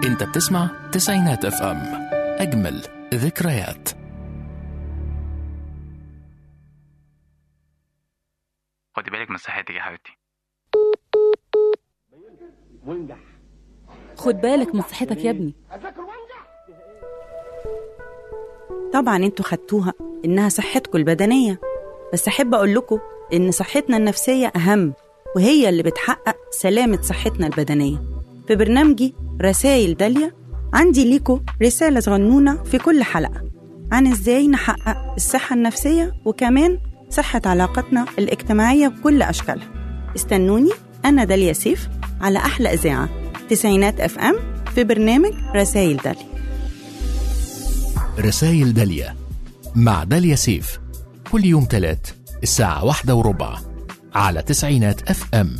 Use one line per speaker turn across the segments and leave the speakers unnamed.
انت بتسمع تسعينات اف ام اجمل ذكريات
خدي بالك من صحتك يا حبيبتي
خد بالك من صحتك يا ابني
طبعا انتوا خدتوها انها صحتكم البدنيه بس احب اقول لكم ان صحتنا النفسيه اهم وهي اللي بتحقق سلامه صحتنا البدنيه في برنامجي رسائل داليا عندي ليكم رساله صغنونه في كل حلقه عن ازاي نحقق الصحه النفسيه وكمان صحه علاقتنا الاجتماعيه بكل اشكالها استنوني انا داليا سيف على احلى اذاعه تسعينات اف ام في برنامج رسائل داليا
رسائل داليا مع داليا سيف كل يوم تلات الساعة واحدة وربع على تسعينات اف ام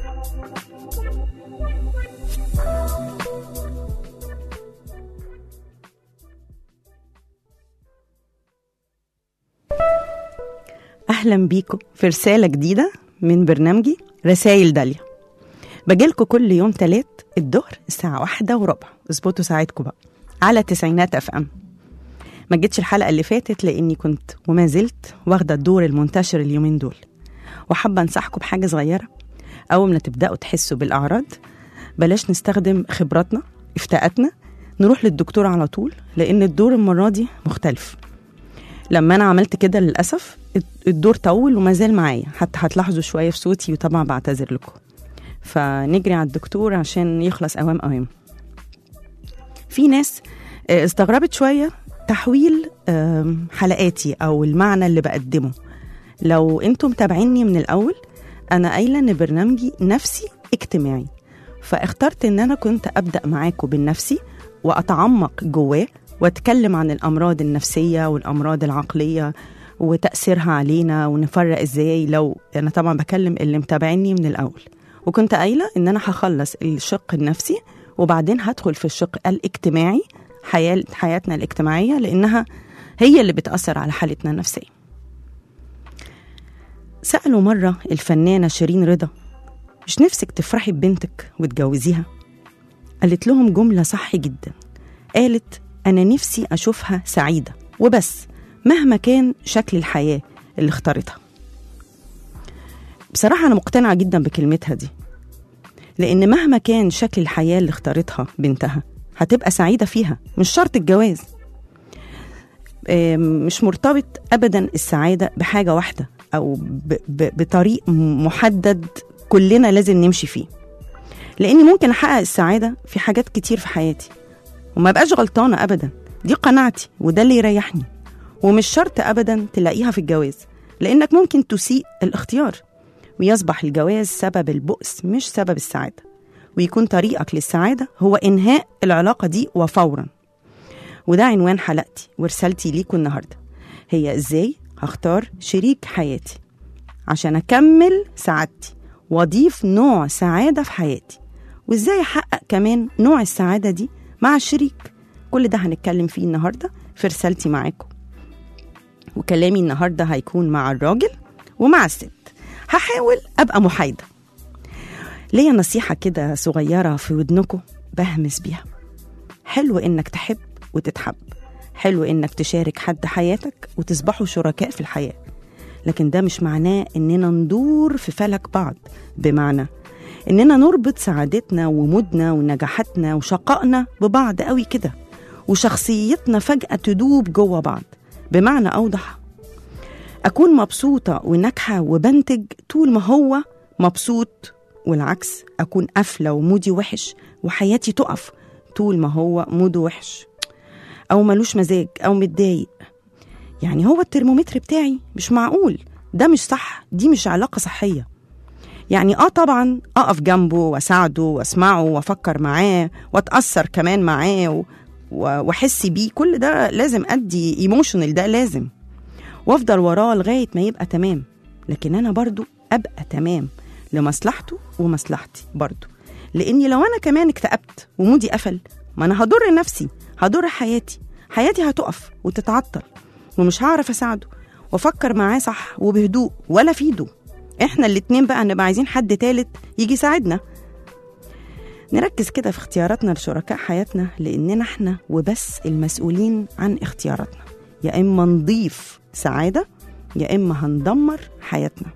أهلا بيكم في رسالة جديدة من برنامجي رسائل داليا بجيلكوا كل يوم تلات الظهر الساعة واحدة وربع اظبطوا ساعتكم بقى على تسعينات اف ام ما جيتش الحلقة اللي فاتت لأني كنت وما زلت واخدة الدور المنتشر اليومين دول وحابة أنصحكم بحاجة صغيرة أول ما تبدأوا تحسوا بالأعراض بلاش نستخدم خبراتنا افتاءاتنا نروح للدكتور على طول لأن الدور المرة دي مختلف لما انا عملت كده للاسف الدور طول وما زال معايا حتى هتلاحظوا شويه في صوتي وطبعا بعتذر لكم فنجري على الدكتور عشان يخلص اوام اوام في ناس آه، استغربت شويه تحويل آم، حلقاتي او المعنى اللي بقدمه لو انتم متابعيني من الاول انا قايله ان برنامجي نفسي اجتماعي فاخترت ان انا كنت ابدا معاكم بالنفسي واتعمق جواه واتكلم عن الامراض النفسيه والامراض العقليه وتاثيرها علينا ونفرق ازاي لو انا طبعا بكلم اللي متابعيني من الاول وكنت قايله ان انا هخلص الشق النفسي وبعدين هدخل في الشق الاجتماعي حياة حياتنا الاجتماعيه لانها هي اللي بتاثر على حالتنا النفسيه سالوا مره الفنانه شيرين رضا مش نفسك تفرحي ببنتك وتجوزيها قالت لهم جمله صح جدا قالت أنا نفسي أشوفها سعيدة وبس مهما كان شكل الحياة اللي اختارتها بصراحة أنا مقتنعة جدا بكلمتها دي لأن مهما كان شكل الحياة اللي اختارتها بنتها هتبقى سعيدة فيها مش شرط الجواز آم، مش مرتبط أبدا السعادة بحاجة واحدة أو ب- ب- بطريق محدد كلنا لازم نمشي فيه لأني ممكن أحقق السعادة في حاجات كتير في حياتي وما بقاش غلطانة أبدا دي قناعتي وده اللي يريحني ومش شرط أبدا تلاقيها في الجواز لأنك ممكن تسيء الاختيار ويصبح الجواز سبب البؤس مش سبب السعادة ويكون طريقك للسعادة هو إنهاء العلاقة دي وفورا وده عنوان حلقتي ورسالتي ليكم النهاردة هي إزاي هختار شريك حياتي عشان أكمل سعادتي وأضيف نوع سعادة في حياتي وإزاي أحقق كمان نوع السعادة دي مع الشريك كل ده هنتكلم فيه النهاردة في رسالتي معاكم وكلامي النهاردة هيكون مع الراجل ومع الست هحاول أبقى محايدة ليا نصيحة كده صغيرة في ودنكم بهمس بيها حلو إنك تحب وتتحب حلو إنك تشارك حد حياتك وتصبحوا شركاء في الحياة لكن ده مش معناه إننا ندور في فلك بعض بمعنى إننا نربط سعادتنا ومودنا ونجاحاتنا وشقائنا ببعض قوي كده وشخصيتنا فجأة تدوب جوه بعض بمعنى أوضح أكون مبسوطة وناجحة وبنتج طول ما هو مبسوط والعكس أكون قافلة ومودي وحش وحياتي تقف طول ما هو موده وحش أو ملوش مزاج أو متضايق يعني هو الترمومتر بتاعي مش معقول ده مش صح دي مش علاقة صحية يعني اه طبعا اقف جنبه واساعده واسمعه وافكر معاه واتاثر كمان معاه و- و- واحس بيه كل ده لازم ادي ايموشنال ده لازم وافضل وراه لغايه ما يبقى تمام لكن انا برضو ابقى تمام لمصلحته ومصلحتي برضو لاني لو انا كمان اكتئبت ومودي قفل ما انا هضر نفسي هضر حياتي حياتي هتقف وتتعطل ومش هعرف اساعده وافكر معاه صح وبهدوء ولا في ايده احنا الاتنين بقى نبقى عايزين حد تالت يجي يساعدنا نركز كده في اختياراتنا لشركاء حياتنا لأننا احنا وبس المسؤولين عن اختياراتنا يا إما نضيف سعادة يا إما هندمر حياتنا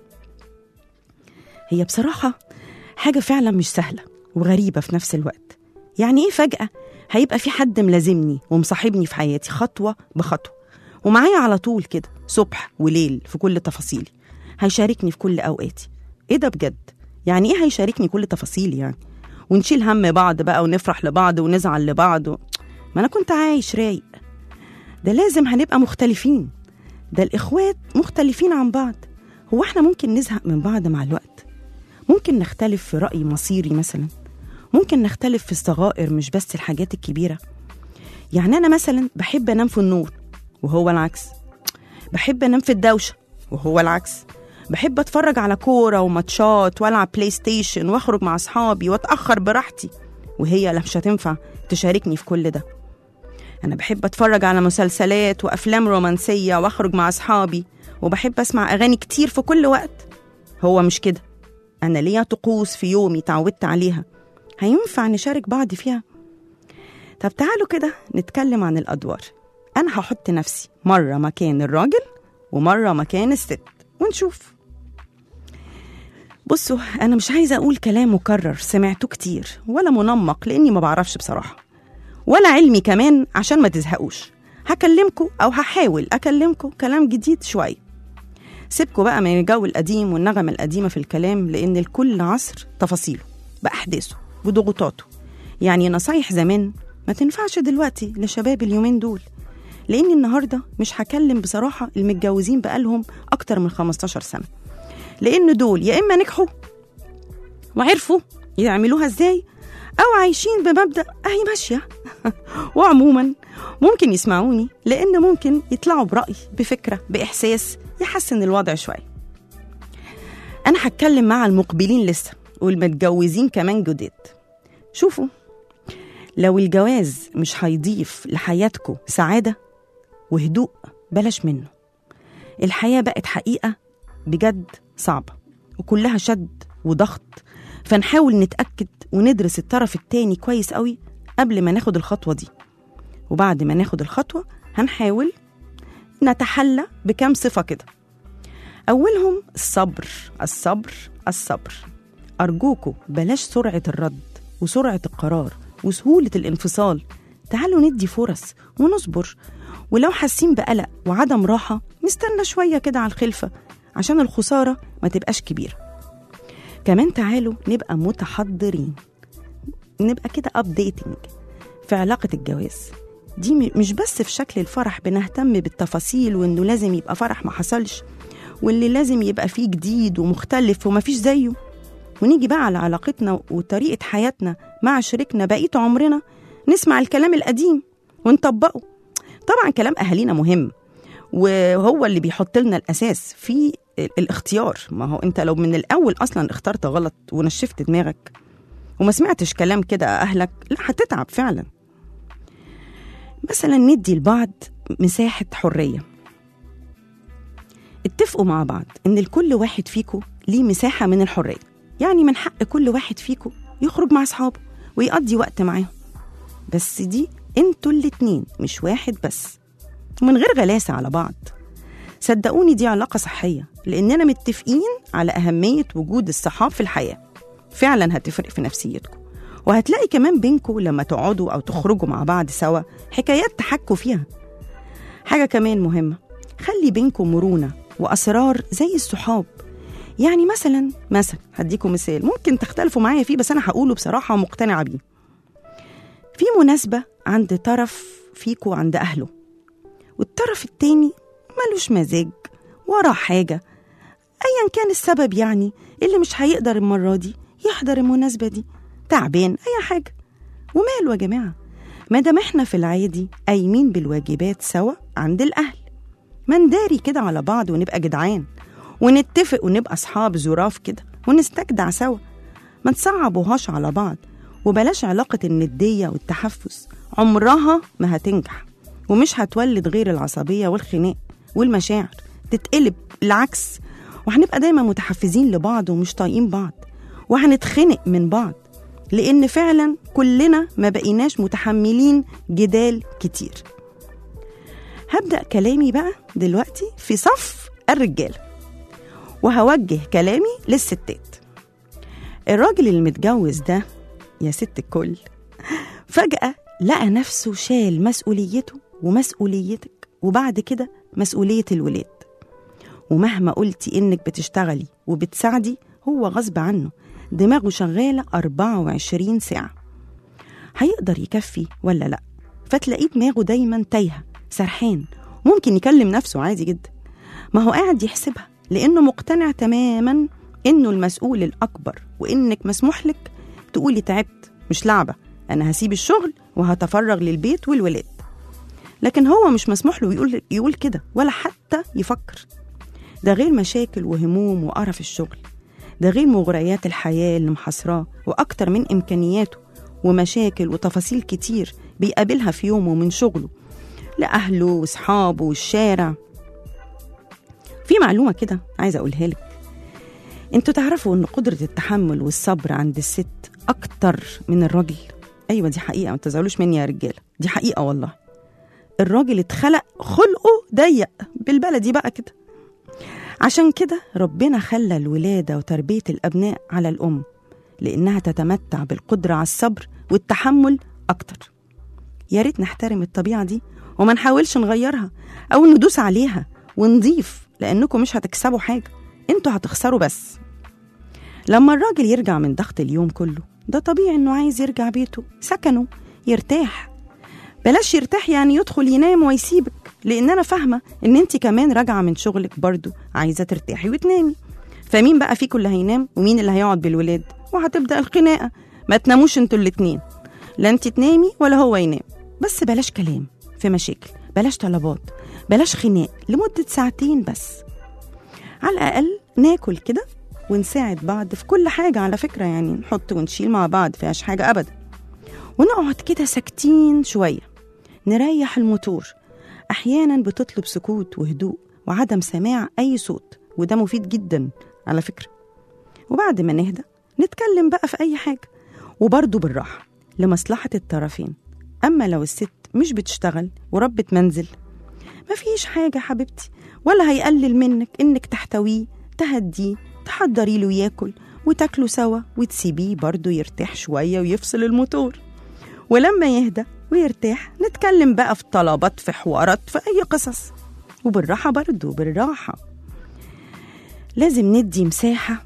هي بصراحة حاجة فعلا مش سهلة وغريبة في نفس الوقت يعني إيه فجأة هيبقى في حد ملازمني ومصاحبني في حياتي خطوة بخطوة ومعايا على طول كده صبح وليل في كل تفاصيلي هيشاركني في كل أوقاتي إيه ده بجد يعني إيه هيشاركني كل تفاصيلي يعني ونشيل هم بعض بقى ونفرح لبعض ونزعل لبعض و... ما أنا كنت عايش رايق ده لازم هنبقى مختلفين ده الإخوات مختلفين عن بعض هو احنا ممكن نزهق من بعض مع الوقت ممكن نختلف في رأي مصيري مثلا ممكن نختلف في الصغائر مش بس الحاجات الكبيرة يعني أنا مثلا بحب أنام في النور وهو العكس بحب أنام في الدوشة وهو العكس بحب أتفرج على كورة وماتشات وألعب بلاي ستيشن وأخرج مع أصحابي وأتأخر براحتي وهي لا مش هتنفع تشاركني في كل ده أنا بحب أتفرج على مسلسلات وأفلام رومانسية وأخرج مع أصحابي وبحب أسمع أغاني كتير في كل وقت هو مش كده أنا ليا طقوس في يومي تعودت عليها هينفع نشارك بعض فيها طب تعالوا كده نتكلم عن الأدوار أنا هحط نفسي مرة مكان الراجل ومرة مكان الست ونشوف بصوا أنا مش عايزة أقول كلام مكرر سمعته كتير ولا منمق لأني ما بعرفش بصراحة ولا علمي كمان عشان ما تزهقوش هكلمكم أو هحاول أكلمكم كلام جديد شوية سيبكوا بقى من الجو القديم والنغمة القديمة في الكلام لأن لكل عصر تفاصيله بأحداثه بضغوطاته يعني نصايح زمان ما تنفعش دلوقتي لشباب اليومين دول لأن النهاردة مش هكلم بصراحة المتجوزين بقالهم أكتر من 15 سنة لأن دول يا إما نجحوا وعرفوا يعملوها إزاي أو عايشين بمبدأ أهي ماشية وعموما ممكن يسمعوني لأن ممكن يطلعوا برأي بفكرة بإحساس يحسن الوضع شوية أنا هتكلم مع المقبلين لسه والمتجوزين كمان جداد شوفوا لو الجواز مش هيضيف لحياتكم سعادة وهدوء بلاش منه الحياة بقت حقيقة بجد صعبة وكلها شد وضغط فنحاول نتأكد وندرس الطرف التاني كويس قوي قبل ما ناخد الخطوة دي وبعد ما ناخد الخطوة هنحاول نتحلى بكام صفة كده أولهم الصبر الصبر الصبر أرجوكوا بلاش سرعة الرد وسرعة القرار وسهولة الانفصال تعالوا ندي فرص ونصبر ولو حاسين بقلق وعدم راحة نستنى شوية كده على الخلفة عشان الخسارة ما تبقاش كبيرة كمان تعالوا نبقى متحضرين نبقى كده updating في علاقة الجواز دي م- مش بس في شكل الفرح بنهتم بالتفاصيل وانه لازم يبقى فرح ما حصلش واللي لازم يبقى فيه جديد ومختلف ومفيش زيه ونيجي بقى على علاقتنا وطريقة حياتنا مع شريكنا بقية عمرنا نسمع الكلام القديم ونطبقه طبعا كلام أهالينا مهم وهو اللي بيحط لنا الأساس في ال- الاختيار ما هو انت لو من الأول أصلا اخترت غلط ونشفت دماغك وما سمعتش كلام كده أهلك لا هتتعب فعلا مثلا ندي لبعض مساحة حرية اتفقوا مع بعض ان لكل واحد فيكم ليه مساحة من الحرية يعني من حق كل واحد فيكم يخرج مع اصحابه ويقضي وقت معاهم بس دي انتوا الاتنين مش واحد بس ومن غير غلاسة على بعض صدقوني دي علاقة صحية لأننا متفقين على أهمية وجود الصحاب في الحياة فعلا هتفرق في نفسيتكم وهتلاقي كمان بينكم لما تقعدوا أو تخرجوا مع بعض سوا حكايات تحكوا فيها حاجة كمان مهمة خلي بينكم مرونة وأسرار زي الصحاب يعني مثلا مثلا هديكم مثال ممكن تختلفوا معايا فيه بس أنا هقوله بصراحة ومقتنعة بيه في مناسبة عند طرف فيكو عند أهله والطرف التاني ملوش مزاج وراه حاجة أيا كان السبب يعني اللي مش هيقدر المرة دي يحضر المناسبة دي تعبان أي حاجة وماله يا جماعة ما دام احنا في العادي قايمين بالواجبات سوا عند الأهل ما نداري كده على بعض ونبقى جدعان ونتفق ونبقى أصحاب ظراف كده ونستجدع سوا ما نصعبوهاش على بعض وبلاش علاقة الندية والتحفز عمرها ما هتنجح ومش هتولد غير العصبية والخناق والمشاعر تتقلب العكس وهنبقى دايما متحفزين لبعض ومش طايقين بعض وهنتخنق من بعض لأن فعلا كلنا ما بقيناش متحملين جدال كتير هبدأ كلامي بقى دلوقتي في صف الرجالة وهوجه كلامي للستات الراجل اللي متجوز ده يا ست الكل فجأة لقى نفسه شال مسؤوليته ومسؤوليتك وبعد كده مسؤولية الولاد ومهما قلتي إنك بتشتغلي وبتساعدي هو غصب عنه دماغه شغالة 24 ساعة هيقدر يكفي ولا لأ فتلاقيه دماغه دايما تايهة سرحان ممكن يكلم نفسه عادي جدا ما هو قاعد يحسبها لأنه مقتنع تماما إنه المسؤول الأكبر وإنك مسموح لك تقولي تعبت مش لعبة أنا هسيب الشغل وهتفرغ للبيت والولاد لكن هو مش مسموح له يقول يقول كده ولا حتى يفكر ده غير مشاكل وهموم وقرف الشغل ده غير مغريات الحياة اللي محاصراه وأكتر من إمكانياته ومشاكل وتفاصيل كتير بيقابلها في يومه من شغله لأهله وأصحابه والشارع في معلومة كده عايزة أقولها لك انتوا تعرفوا ان قدرة التحمل والصبر عند الست أكتر من الراجل أيوة دي حقيقة ما تزعلوش مني يا رجالة دي حقيقة والله الراجل اتخلق خلقه ضيق بالبلدي بقى كده عشان كده ربنا خلى الولادة وتربية الأبناء على الأم لأنها تتمتع بالقدرة على الصبر والتحمل أكتر يا ريت نحترم الطبيعة دي وما نحاولش نغيرها أو ندوس عليها ونضيف لأنكم مش هتكسبوا حاجة انتوا هتخسروا بس لما الراجل يرجع من ضغط اليوم كله ده طبيعي انه عايز يرجع بيته سكنه يرتاح بلاش يرتاح يعني يدخل ينام ويسيبك لان انا فاهمه ان انت كمان راجعه من شغلك برضو عايزه ترتاحي وتنامي فمين بقى فيكم اللي هينام ومين اللي هيقعد بالولاد وهتبدا الخناقه ما تناموش انتوا الاتنين لا انت تنامي ولا هو ينام بس بلاش كلام في مشاكل بلاش طلبات بلاش خناق لمده ساعتين بس على الأقل ناكل كده ونساعد بعض في كل حاجة على فكرة يعني نحط ونشيل مع بعض فيهاش حاجة أبدا ونقعد كده ساكتين شوية نريح الموتور أحيانا بتطلب سكوت وهدوء وعدم سماع أي صوت وده مفيد جدا على فكرة وبعد ما نهدى نتكلم بقى في أي حاجة وبرضه بالراحة لمصلحة الطرفين أما لو الست مش بتشتغل وربة منزل مفيش حاجة حبيبتي ولا هيقلل منك إنك تحتويه تهديه تحضري له ياكل وتاكلوا سوا وتسيبيه برضه يرتاح شوية ويفصل الموتور ولما يهدى ويرتاح نتكلم بقى في طلبات في حوارات في أي قصص وبالراحة برضه بالراحة لازم ندي مساحة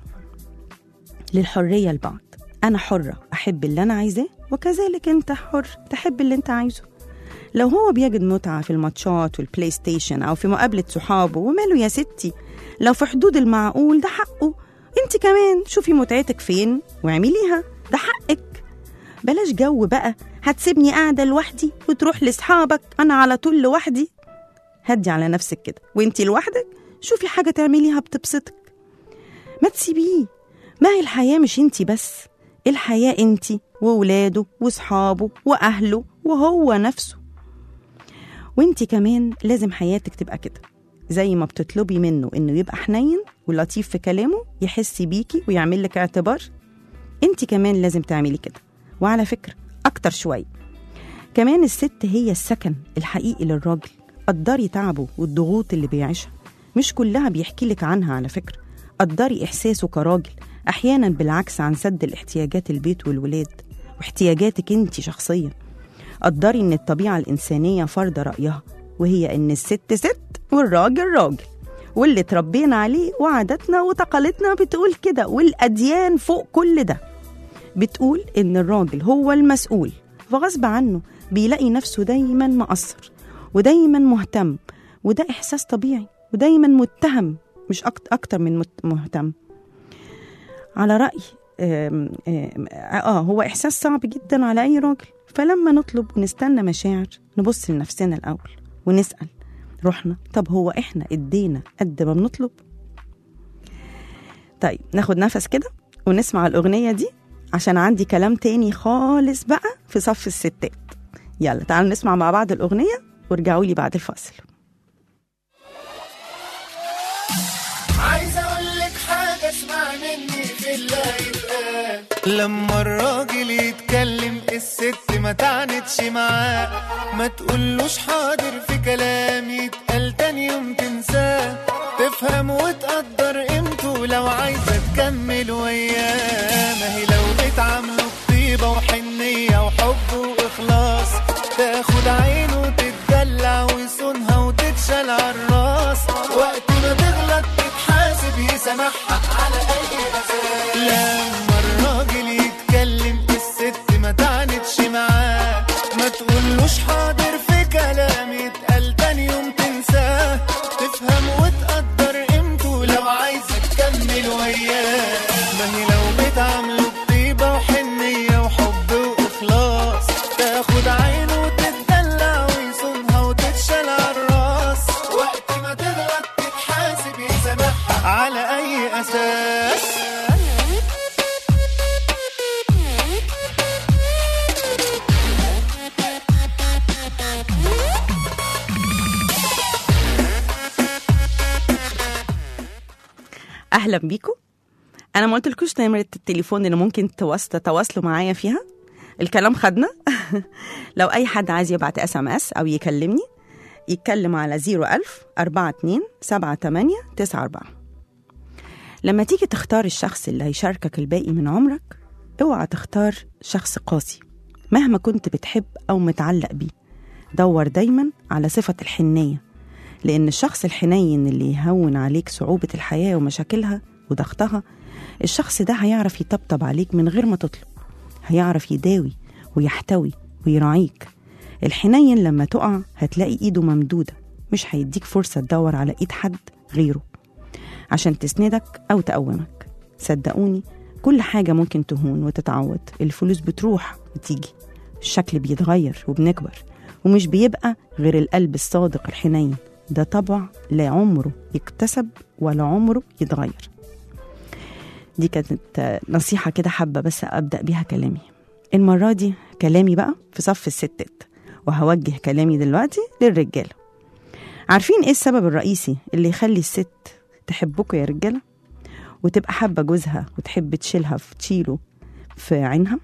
للحرية لبعض أنا حرة أحب اللي أنا عايزاه وكذلك أنت حر تحب اللي أنت عايزه لو هو بيجد متعة في الماتشات والبلاي ستيشن أو في مقابلة صحابه وماله يا ستي لو في حدود المعقول ده حقه انت كمان شوفي متعتك فين واعمليها ده حقك بلاش جو بقى هتسيبني قاعدة لوحدي وتروح لأصحابك أنا على طول لوحدي هدي على نفسك كده وانتي لوحدك شوفي حاجة تعمليها بتبسطك ما تسيبيه ما هي الحياة مش انتي بس الحياة انتي وولاده وصحابه وأهله وهو نفسه وانتي كمان لازم حياتك تبقى كده زي ما بتطلبي منه انه يبقى حنين ولطيف في كلامه يحس بيكي ويعمل لك اعتبار انت كمان لازم تعملي كده وعلى فكرة اكتر شوية كمان الست هي السكن الحقيقي للراجل قدري تعبه والضغوط اللي بيعيشها مش كلها بيحكي لك عنها على فكرة قدري إحساسه كراجل أحيانا بالعكس عن سد الاحتياجات البيت والولاد واحتياجاتك انت شخصيا قدري ان الطبيعة الإنسانية فرض رأيها وهي ان الست ست والراجل راجل واللي اتربينا عليه وعاداتنا وتقاليدنا بتقول كده والأديان فوق كل ده بتقول إن الراجل هو المسؤول فغصب عنه بيلاقي نفسه دايما مقصر ودايما مهتم وده إحساس طبيعي ودايما متهم مش أكتر, أكتر من مت- مهتم على رأي آم، آم، اه هو إحساس صعب جدا على أي راجل فلما نطلب ونستنى مشاعر نبص لنفسنا الأول ونسأل روحنا طب هو إحنا إدينا قد ما بنطلب طيب ناخد نفس كده ونسمع الأغنية دي عشان عندي كلام تاني خالص بقى في صف الستات يلا تعالوا نسمع مع بعض الأغنية وارجعوا لي بعد الفاصل
عايز اقول لك حاجه اسمع مني في اللي يتقال لما الراجل يتكلم الست ما تعنتش معاه ما تقولوش حاضر في كلام يتقال تاني يوم تنساه تفهم وتقدر قيمته لو عايزة تكمل وياه ما هي لو بتعامله بطيبة وحنية وحب وإخلاص تاخد عينه وتتدلع ويصونها وتتشال عالراس وقت ما تغلط تتحاسب يسامحها على أي أساس لما الراجل يتكلم الست ما تعنتش معاه ما تقولوش حاضر في كلام يتقال تاني يوم تنساه تفهم وتقدر قيمته لو عايزة تكمل وياه ما هي لو بتعامله بطيبة وحنية وحب وإخلاص تاخد عينه وتتدلع ويصونها وتتشال عالراس وقت ما تغلط تتحاسب يسامحها على أي أساس
اهلا بيكم انا ما قلتلكوش نمره التليفون اللي ممكن تواص- تتواصلوا معايا فيها الكلام خدنا لو اي حد عايز يبعت اس ام اس او يكلمني يتكلم على 01000 42 78 94 لما تيجي تختار الشخص اللي هيشاركك الباقي من عمرك اوعى تختار شخص قاسي مهما كنت بتحب او متعلق بيه دور دايما على صفة الحنية لأن الشخص الحنين اللي يهون عليك صعوبة الحياة ومشاكلها وضغطها الشخص ده هيعرف يطبطب عليك من غير ما تطلب هيعرف يداوي ويحتوي ويراعيك الحنين لما تقع هتلاقي ايده ممدودة مش هيديك فرصة تدور على ايد حد غيره عشان تسندك أو تقومك صدقوني كل حاجة ممكن تهون وتتعوض الفلوس بتروح وتيجي الشكل بيتغير وبنكبر ومش بيبقى غير القلب الصادق الحنين ده طبع لا عمره يكتسب ولا عمره يتغير دي كانت آه، نصيحة كده حابة بس أبدأ بيها كلامي المرة دي كلامي بقى في صف الستات وهوجه كلامي دلوقتي للرجالة عارفين ايه السبب الرئيسي اللي يخلي الست تحبكوا يا رجالة وتبقى حابة جوزها وتحب تشيلها في تشيله في عينها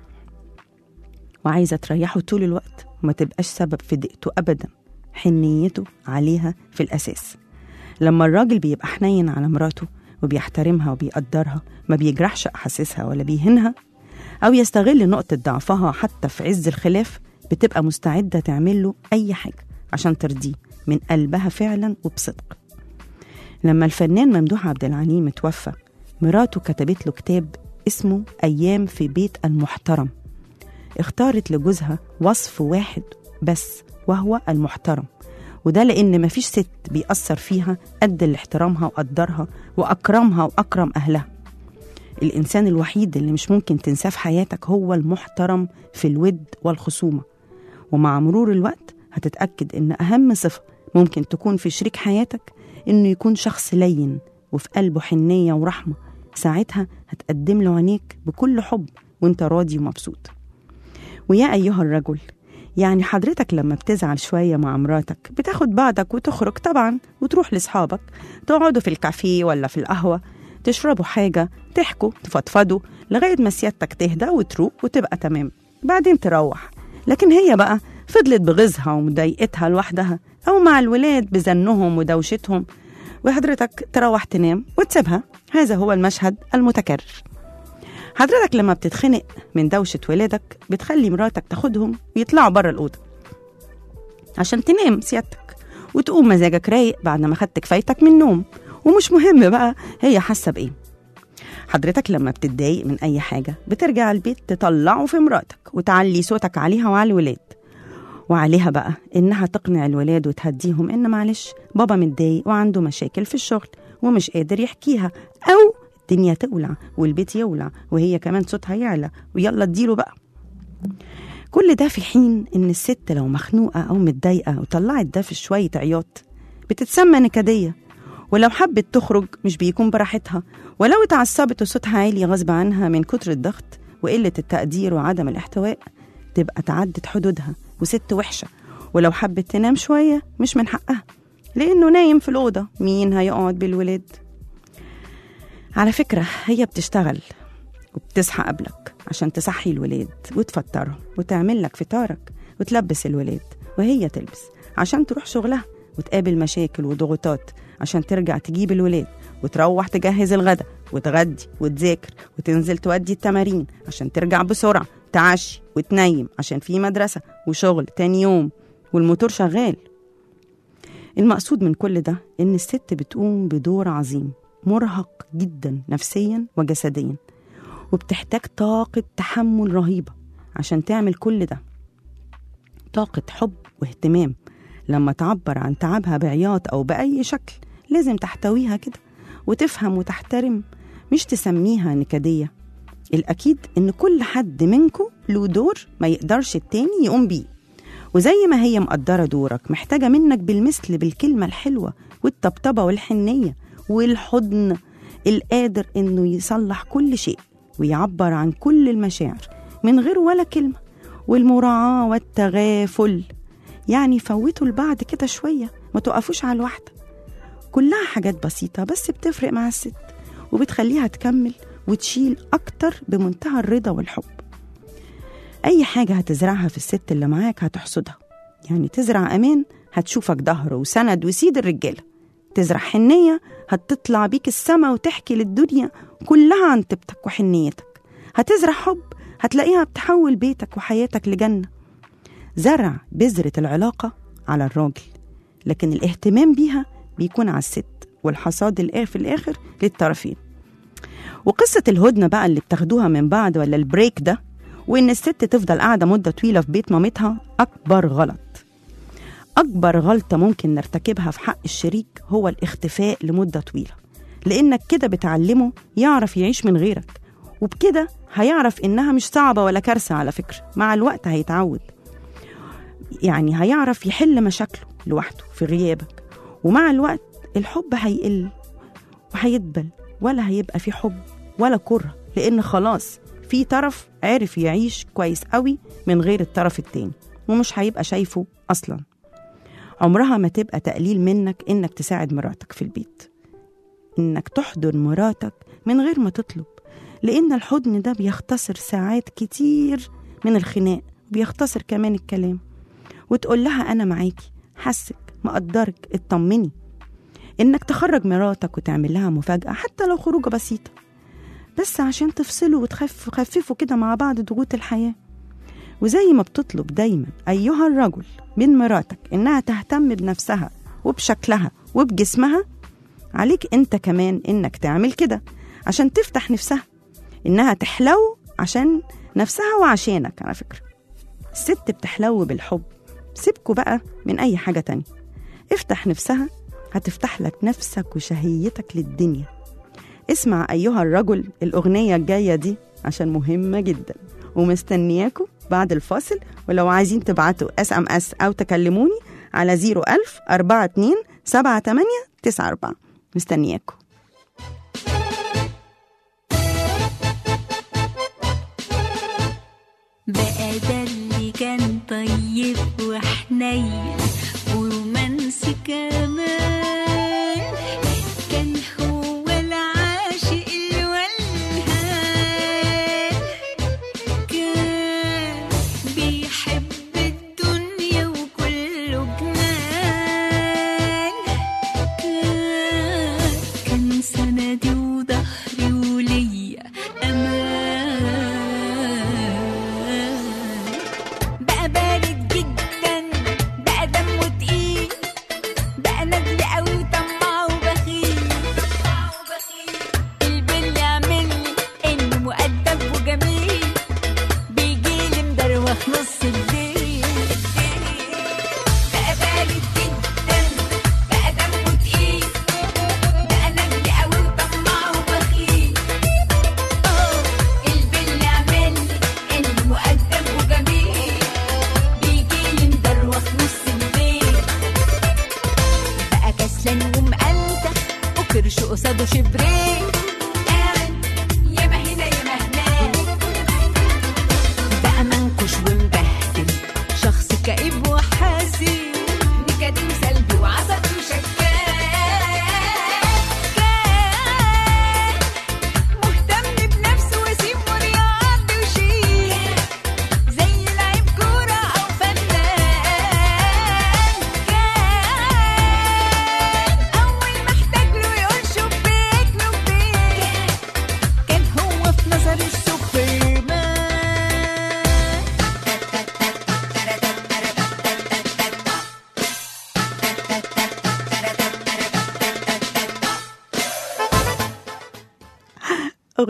وعايزة تريحه طول الوقت وما تبقاش سبب في ضيقته أبدا حنيته عليها في الأساس لما الراجل بيبقى حنين على مراته وبيحترمها وبيقدرها ما بيجرحش أحاسيسها ولا بيهنها أو يستغل نقطة ضعفها حتى في عز الخلاف بتبقى مستعدة تعمل له أي حاجة عشان ترضيه من قلبها فعلا وبصدق لما الفنان ممدوح عبد العليم توفى مراته كتبت له كتاب اسمه أيام في بيت المحترم اختارت لجوزها وصف واحد بس وهو المحترم وده لأن مفيش ست بيأثر فيها قد اللي احترمها وقدرها وأكرمها وأكرم أهلها الإنسان الوحيد اللي مش ممكن تنساه في حياتك هو المحترم في الود والخصومة ومع مرور الوقت هتتأكد إن أهم صفة ممكن تكون في شريك حياتك إنه يكون شخص لين وفي قلبه حنية ورحمة ساعتها هتقدم له عينيك بكل حب وانت راضي ومبسوط ويا أيها الرجل يعني حضرتك لما بتزعل شوية مع مراتك بتاخد بعضك وتخرج طبعا وتروح لأصحابك تقعدوا في الكافيه ولا في القهوة تشربوا حاجة تحكوا تفضفضوا لغاية ما سيادتك تهدى وتروق وتبقى تمام بعدين تروح لكن هي بقى فضلت بغيظها ومضايقتها لوحدها أو مع الولاد بزنهم ودوشتهم وحضرتك تروح تنام وتسيبها هذا هو المشهد المتكرر حضرتك لما بتتخنق من دوشة ولادك بتخلي مراتك تاخدهم ويطلعوا بره الأوضة عشان تنام سيادتك وتقوم مزاجك رايق بعد ما خدت كفايتك من النوم ومش مهم بقى هي حاسة بإيه حضرتك لما بتتضايق من أي حاجة بترجع البيت تطلعه في مراتك وتعلي صوتك عليها وعلى الولاد وعليها بقى إنها تقنع الولاد وتهديهم إن معلش بابا متضايق وعنده مشاكل في الشغل ومش قادر يحكيها أو الدنيا تولع والبيت يولع وهي كمان صوتها يعلى ويلا اديله بقى كل ده في حين إن الست لو مخنوقة أو متضايقة وطلعت ده في شوية عياط بتتسمى نكدية ولو حبت تخرج مش بيكون براحتها ولو اتعصبت وصوتها عالي غصب عنها من كتر الضغط وقلة التقدير وعدم الاحتواء تبقى تعدت حدودها وست وحشة ولو حبت تنام شوية مش من حقها لأنه نايم في الأوضة مين هيقعد بالولاد على فكرة هي بتشتغل وبتصحى قبلك عشان تصحي الولاد وتفطرهم وتعمل لك فطارك وتلبس الولاد وهي تلبس عشان تروح شغلها وتقابل مشاكل وضغوطات عشان ترجع تجيب الولاد وتروح تجهز الغدا وتغدي وتذاكر وتنزل تودي التمارين عشان ترجع بسرعة تعشي وتنيم عشان في مدرسة وشغل تاني يوم والموتور شغال المقصود من كل ده إن الست بتقوم بدور عظيم مرهق جدا نفسيا وجسديا وبتحتاج طاقة تحمل رهيبة عشان تعمل كل ده طاقة حب واهتمام لما تعبر عن تعبها بعياط أو بأي شكل لازم تحتويها كده وتفهم وتحترم مش تسميها نكدية الأكيد إن كل حد منكم له دور ما يقدرش التاني يقوم بيه وزي ما هي مقدرة دورك محتاجة منك بالمثل بالكلمة الحلوة والطبطبة والحنية والحضن القادر إنه يصلح كل شيء ويعبر عن كل المشاعر من غير ولا كلمة والمراعاة والتغافل يعني فوتوا لبعض كده شوية ما تقفوش على الواحدة كلها حاجات بسيطة بس بتفرق مع الست وبتخليها تكمل وتشيل أكتر بمنتهى الرضا والحب أي حاجة هتزرعها في الست اللي معاك هتحصدها يعني تزرع أمان هتشوفك ظهر وسند وسيد الرجالة تزرع حنية هتطلع بيك السما وتحكي للدنيا كلها عن طيبتك وحنيتك هتزرع حب هتلاقيها بتحول بيتك وحياتك لجنة زرع بذرة العلاقة على الراجل لكن الاهتمام بيها بيكون على الست والحصاد الآخر في الآخر للطرفين وقصة الهدنة بقى اللي بتاخدوها من بعض ولا البريك ده وإن الست تفضل قاعدة مدة طويلة في بيت مامتها أكبر غلط أكبر غلطة ممكن نرتكبها في حق الشريك هو الاختفاء لمدة طويلة لأنك كده بتعلمه يعرف يعيش من غيرك وبكده هيعرف إنها مش صعبة ولا كارثة على فكرة مع الوقت هيتعود يعني هيعرف يحل مشاكله لوحده في غيابك ومع الوقت الحب هيقل وهيدبل ولا هيبقى في حب ولا كره لأن خلاص في طرف عرف يعيش كويس قوي من غير الطرف التاني ومش هيبقى شايفه أصلا عمرها ما تبقى تقليل منك إنك تساعد مراتك في البيت إنك تحضن مراتك من غير ما تطلب لأن الحضن ده بيختصر ساعات كتير من الخناق بيختصر كمان الكلام وتقول لها أنا معاكي حسك مقدرك اطمني إنك تخرج مراتك وتعمل لها مفاجأة حتى لو خروجة بسيطة بس عشان تفصلوا وتخففوا كده مع بعض ضغوط الحياة وزي ما بتطلب دايما أيها الرجل من مراتك إنها تهتم بنفسها وبشكلها وبجسمها عليك أنت كمان إنك تعمل كده عشان تفتح نفسها إنها تحلو عشان نفسها وعشانك على فكرة الست بتحلو بالحب سيبكوا بقى من أي حاجة تانية افتح نفسها هتفتح لك نفسك وشهيتك للدنيا اسمع أيها الرجل الأغنية الجاية دي عشان مهمة جدا ومستنياكم بعد الفاصل ولو عايزين تبعتوا اس ام اس او تكلموني على 01000 42 78 94 مستنياكم
بقى ده اللي كان طيب وحنين ورومانسي كمان كان هو العاشق الولهان كان بيحب الدنيا وكله جنان كان كان سندي وظهري وليا امان بقى بارد جدا بقى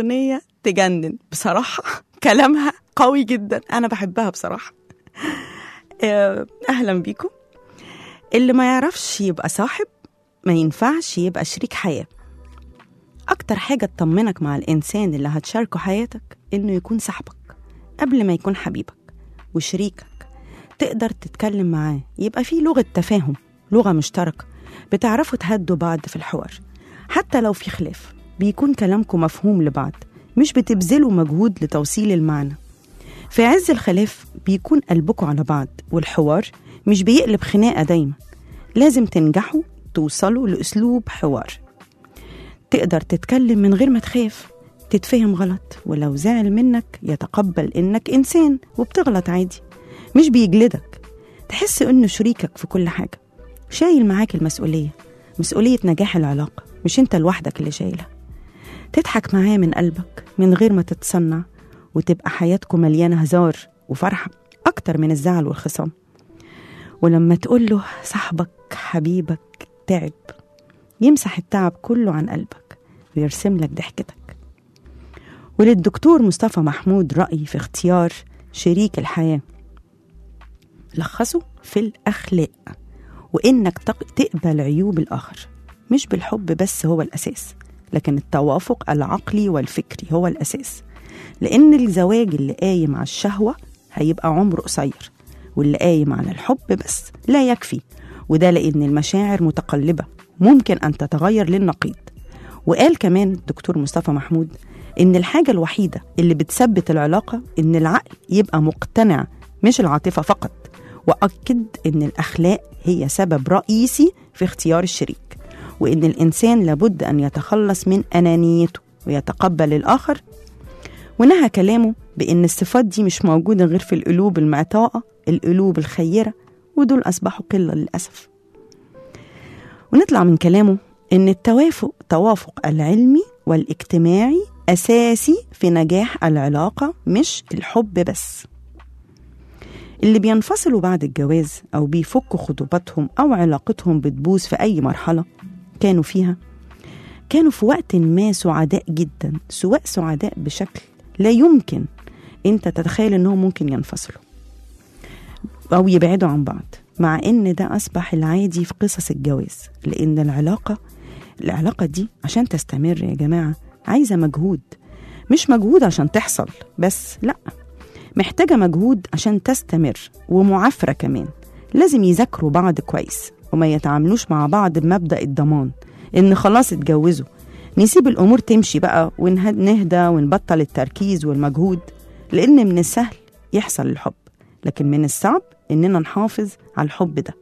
أغنية تجنن بصراحة كلامها قوي جدا أنا بحبها بصراحة آه، أهلا بيكم اللي ما يعرفش يبقى صاحب ما ينفعش يبقى شريك حياة أكتر حاجة تطمنك مع الإنسان اللي هتشاركه حياتك إنه يكون صاحبك قبل ما يكون حبيبك وشريكك تقدر تتكلم معاه يبقى في لغة تفاهم لغة مشتركة بتعرفوا تهدوا بعض في الحوار حتى لو في خلاف بيكون كلامكم مفهوم لبعض مش بتبذلوا مجهود لتوصيل المعنى في عز الخلاف بيكون قلبكم على بعض والحوار مش بيقلب خناقة دايما لازم تنجحوا توصلوا لأسلوب حوار تقدر تتكلم من غير ما تخاف تتفهم غلط ولو زعل منك يتقبل إنك إنسان وبتغلط عادي مش بيجلدك تحس إنه شريكك في كل حاجة شايل معاك المسؤولية مسؤولية نجاح العلاقة مش انت لوحدك اللي شايلها تضحك معاه من قلبك من غير ما تتصنع وتبقى حياتكم مليانة هزار وفرحة أكتر من الزعل والخصام ولما تقول له صاحبك حبيبك تعب يمسح التعب كله عن قلبك ويرسم لك ضحكتك وللدكتور مصطفى محمود رأي في اختيار شريك الحياة لخصه في الأخلاق وإنك تق- تقبل عيوب الآخر مش بالحب بس هو الأساس لكن التوافق العقلي والفكري هو الأساس لأن الزواج اللي قايم على الشهوة هيبقى عمره قصير واللي قايم على الحب بس لا يكفي وده لأن المشاعر متقلبة ممكن أن تتغير للنقيض وقال كمان الدكتور مصطفى محمود إن الحاجة الوحيدة اللي بتثبت العلاقة إن العقل يبقى مقتنع مش العاطفة فقط وأكد إن الأخلاق هي سبب رئيسي في اختيار الشريك وإن الإنسان لابد أن يتخلص من أنانيته ويتقبل الآخر ونهى كلامه بإن الصفات دي مش موجودة غير في القلوب المعطاءة القلوب الخيرة ودول أصبحوا قلة للأسف ونطلع من كلامه إن التوافق توافق العلمي والاجتماعي أساسي في نجاح العلاقة مش الحب بس اللي بينفصلوا بعد الجواز أو بيفكوا خطوباتهم أو علاقتهم بتبوظ في أي مرحلة كانوا فيها كانوا في وقت ما سعداء جدا سواء سعداء بشكل لا يمكن انت تتخيل انهم ممكن ينفصلوا او يبعدوا عن بعض مع ان ده اصبح العادي في قصص الجواز لان العلاقه العلاقه دي عشان تستمر يا جماعه عايزه مجهود مش مجهود عشان تحصل بس لا محتاجه مجهود عشان تستمر ومعافره كمان لازم يذاكروا بعض كويس وما يتعاملوش مع بعض بمبدا الضمان ان خلاص اتجوزوا نسيب الامور تمشي بقى ونهدى ونبطل التركيز والمجهود لان من السهل يحصل الحب لكن من الصعب اننا نحافظ على الحب ده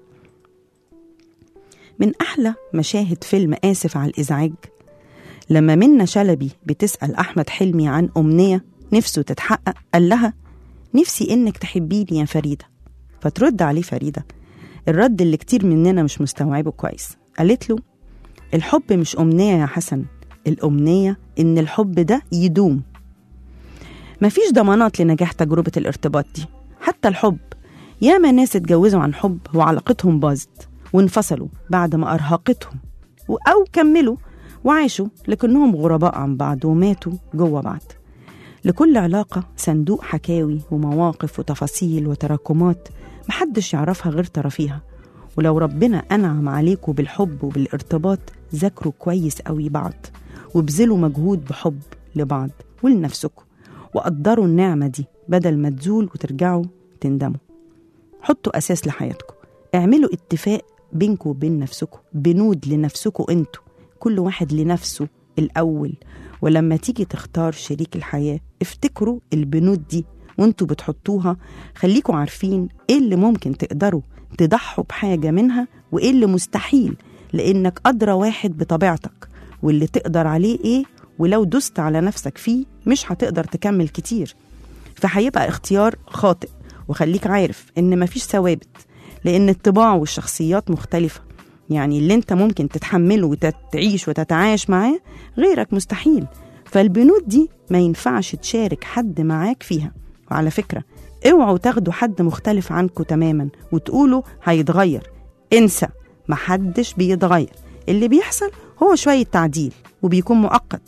من احلى مشاهد فيلم اسف على الازعاج لما منى شلبي بتسال احمد حلمي عن امنيه نفسه تتحقق قال لها نفسي انك تحبيني يا فريده فترد عليه فريده الرد اللي كتير مننا مش مستوعبه كويس قالت له الحب مش أمنية يا حسن الأمنية إن الحب ده يدوم مفيش ضمانات لنجاح تجربة الارتباط دي حتى الحب ياما ناس اتجوزوا عن حب وعلاقتهم باظت وانفصلوا بعد ما أرهقتهم و- أو كملوا وعاشوا لكنهم غرباء عن بعض وماتوا جوه بعض لكل علاقة صندوق حكاوي ومواقف وتفاصيل وتراكمات محدش يعرفها غير طرفيها ولو ربنا أنعم عليكم بالحب وبالارتباط ذاكروا كويس قوي بعض وابذلوا مجهود بحب لبعض ولنفسكم وقدروا النعمة دي بدل ما تزول وترجعوا تندموا حطوا أساس لحياتكم اعملوا اتفاق بينكم وبين نفسكم بنود لنفسكم انتوا كل واحد لنفسه الأول ولما تيجي تختار شريك الحياة افتكروا البنود دي وانتوا بتحطوها خليكوا عارفين ايه اللي ممكن تقدروا تضحوا بحاجة منها وايه اللي مستحيل لانك ادرى واحد بطبيعتك واللي تقدر عليه ايه ولو دست على نفسك فيه مش هتقدر تكمل كتير فهيبقى اختيار خاطئ وخليك عارف ان مفيش ثوابت لان الطباع والشخصيات مختلفة يعني اللي انت ممكن تتحمله وتعيش وتتعايش معاه غيرك مستحيل فالبنود دي ما ينفعش تشارك حد معاك فيها وعلى فكرة اوعوا تاخدوا حد مختلف عنكم تماما وتقولوا هيتغير انسى محدش بيتغير اللي بيحصل هو شوية تعديل وبيكون مؤقت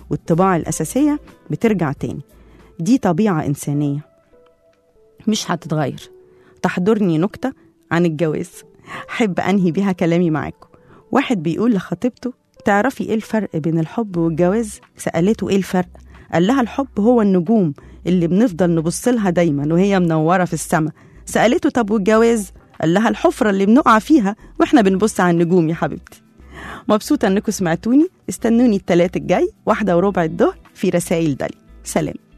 والطباع الأساسية بترجع تاني دي طبيعة إنسانية مش هتتغير تحضرني نكتة عن الجواز حب أنهي بيها كلامي معاكم واحد بيقول لخطيبته تعرفي ايه الفرق بين الحب والجواز سألته ايه الفرق قال لها الحب هو النجوم اللي بنفضل نبص لها دايما وهي منورة في السماء سألته طب والجواز قال لها الحفرة اللي بنقع فيها واحنا بنبص على النجوم يا حبيبتي مبسوطة انكم سمعتوني استنوني التلات الجاي واحدة وربع الظهر في رسائل دالي سلام